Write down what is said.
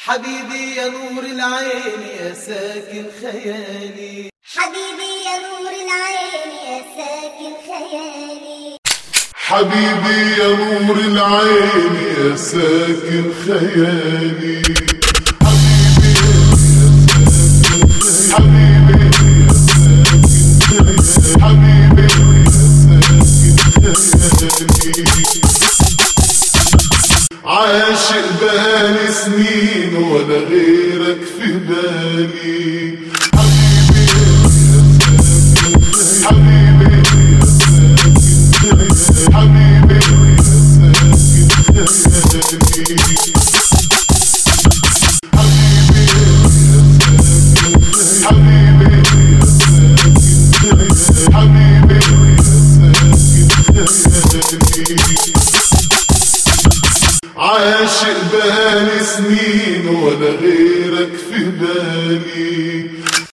حبيبي يا نور العين يا ساكن خيالي حبيبي يا نور العين يا ساكن خيالي حبيبي يا نور العين يا ساكن خيالي حبيبي يا ساكن حبيبي يا ساكن حبيبي يا ساكن خيالي عاشق بقالي سنين ولا غيرك في بالي حبيبي يا ساكن حبيبي يا ساكن حبيبي يا ساكن خيالي حبيبي يا ساكن حبيبي يا ساكن حبيبي يا ساكن خيالي عاشق بقالي سنين ولا غيرك في بالي